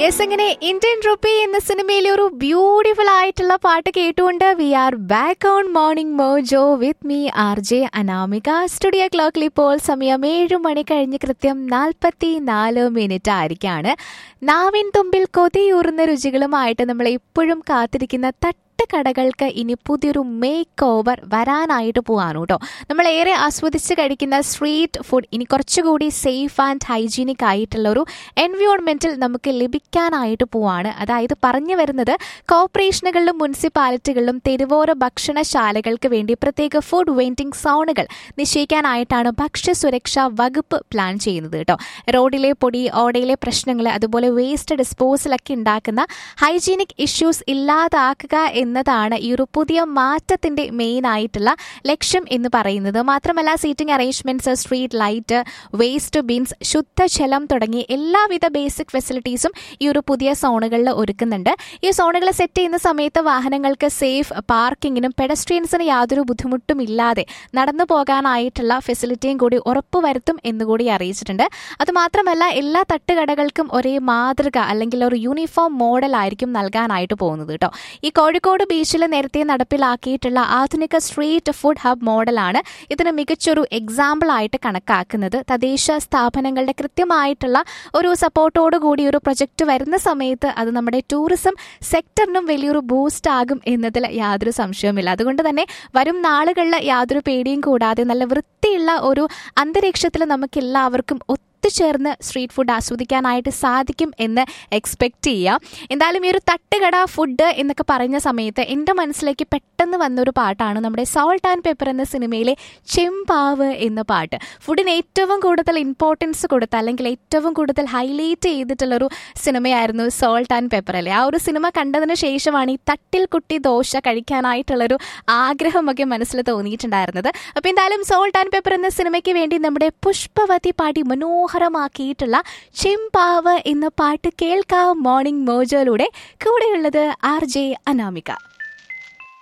yes അങ്ങനെ Indian rupee എന്ന സിനിമയിലെ ഒരു ബ്യൂട്ടിഫുൾ ആയിട്ടുള്ള പാട്ട് കേട്ടുകൊണ്ട് we are back on morning mojo with me R J Anamika studio ക്ലോക്കിൽ ഇപ്പോൾ സമയം ഏഴ് മണി കഴിഞ്ഞ് കൃത്യം നാൽപ്പത്തി നാല് മിനിറ്റ് ആയിരിക്കാണ് നാവിൻ തുമ്പിൽ കൊതിയൂറുന്ന രുചികളുമായിട്ട് നമ്മൾ എപ്പോഴും കാത്തിരിക്കുന്ന തട്ട് കടകൾക്ക് ഇനി പുതിയൊരു മേക്ക് ഓവർ വരാനായിട്ട് പോവാണ് കേട്ടോ നമ്മൾ ഏറെ ആസ്വദിച്ച് കഴിക്കുന്ന സ്ട്രീറ്റ് ഫുഡ് ഇനി കുറച്ചുകൂടി സേഫ് ആൻഡ് ഹൈജീനിക് ആയിട്ടുള്ള ഒരു എൻവയോൺമെന്റിൽ നമുക്ക് ലഭിക്കാനായിട്ട് പോവാണ് അതായത് പറഞ്ഞു വരുന്നത് കോർപ്പറേഷനുകളിലും മുനിസിപ്പാലിറ്റികളിലും തെരുവോര ഭക്ഷണശാലകൾക്ക് വേണ്ടി പ്രത്യേക ഫുഡ് വെയിറ്റിംഗ് സോണുകൾ നിശ്ചയിക്കാനായിട്ടാണ് ഭക്ഷ്യസുരക്ഷാ വകുപ്പ് പ്ലാൻ ചെയ്യുന്നത് കേട്ടോ റോഡിലെ പൊടി ഓടയിലെ പ്രശ്നങ്ങൾ അതുപോലെ വേസ്റ്റ് ഡിസ്പോസലൊക്കെ ഉണ്ടാക്കുന്ന ഹൈജീനിക് ഇഷ്യൂസ് ഇല്ലാതാക്കുക എന്നതാണ് ഈ ഒരു പുതിയ മാറ്റത്തിന്റെ മെയിൻ ആയിട്ടുള്ള ലക്ഷ്യം എന്ന് പറയുന്നത് മാത്രമല്ല seating arrangements street light waste bins ശുദ്ധജലം തുടങ്ങി എല്ലാവിധ ബേസിക് ഫെസിലിറ്റീസും ഈ ഒരു പുതിയ സോണുകളിൽ ഒരുക്കുന്നുണ്ട് ഈ സോണുകൾ സെറ്റ് ചെയ്യുന്ന സമയത്ത് വാഹനങ്ങൾക്ക് സേഫ് പാർക്കിങ്ങിനും പെഡസ്ട്രിയൻസിന് യാതൊരു ബുദ്ധിമുട്ടും ഇല്ലാതെ നടന്നു പോകാനായിട്ടുള്ള ഫെസിലിറ്റിയും കൂടി ഉറപ്പുവരുത്തും എന്നുകൂടി അറിയിച്ചിട്ടുണ്ട് അതുമാത്രമല്ല എല്ലാ തട്ടുകടകൾക്കും ഒരേ മാതൃക അല്ലെങ്കിൽ ഒരു യൂണിഫോം മോഡൽ ആയിരിക്കും നൽകാനായിട്ട് പോകുന്നത് കേട്ടോ ഈ കോഴിക്കോട് ബീച്ചിൽ നേരത്തെ നടപ്പിലാക്കിയിട്ടുള്ള ആധുനിക സ്ട്രീറ്റ് ഫുഡ് ഹബ് മോഡലാണ് ഇതിന് മികച്ചൊരു എക്സാമ്പിൾ ആയിട്ട് കണക്കാക്കുന്നത് തദ്ദേശ സ്ഥാപനങ്ങളുടെ കൃത്യമായിട്ടുള്ള ഒരു സപ്പോർട്ടോട് കൂടി ഒരു പ്രൊജക്ട് വരുന്ന സമയത്ത് അത് നമ്മുടെ ടൂറിസം സെക്ടറിനും വലിയൊരു ബൂസ്റ്റ് ആകും എന്നതിൽ യാതൊരു സംശയവുമില്ല അതുകൊണ്ട് തന്നെ വരും നാളുകളിൽ യാതൊരു പേടിയും കൂടാതെ നല്ല വൃത്തിയുള്ള ഒരു അന്തരീക്ഷത്തിൽ നമുക്ക് എല്ലാവർക്കും ഒത്തുചേർന്ന് സ്ട്രീറ്റ് ഫുഡ് ആസ്വദിക്കാനായിട്ട് സാധിക്കും എന്ന് എക്സ്പെക്ട് ചെയ്യാം എന്തായാലും ഈ ഒരു തട്ടുകട ഫുഡ് എന്നൊക്കെ പറഞ്ഞ സമയത്ത് എൻ്റെ മനസ്സിലേക്ക് പെട്ടെന്ന് വന്നൊരു പാട്ടാണ് നമ്മുടെ സോൾട്ട് ആൻഡ് പെപ്പർ എന്ന സിനിമയിലെ ചെമ്പാവ് എന്ന പാട്ട് ഫുഡിന് ഏറ്റവും കൂടുതൽ ഇമ്പോർട്ടൻസ് കൊടുത്ത അല്ലെങ്കിൽ ഏറ്റവും കൂടുതൽ ഹൈലൈറ്റ് ചെയ്തിട്ടുള്ളൊരു സിനിമയായിരുന്നു സോൾട്ട് ആൻഡ് പെപ്പർ അല്ലേ ആ ഒരു സിനിമ കണ്ടതിന് ശേഷമാണ് ഈ തട്ടിൽ കുട്ടി ദോശ കഴിക്കാനായിട്ടുള്ളൊരു ആഗ്രഹമൊക്കെ മനസ്സിൽ തോന്നിയിട്ടുണ്ടായിരുന്നത് അപ്പോൾ എന്തായാലും സോൾട്ട് ആൻഡ് പെപ്പർ എന്ന സിനിമയ്ക്ക് വേണ്ടി നമ്മുടെ പുഷ്പവതി പാടി മനോഹരമാക്കിയിട്ടുള്ള ചെമ്പാവ് എന്ന പാട്ട് കേൾക്കാം മോർണിംഗ് മോജോയിലൂടെ കൂടെയുള്ളത് ആർ ജെ അനാമിക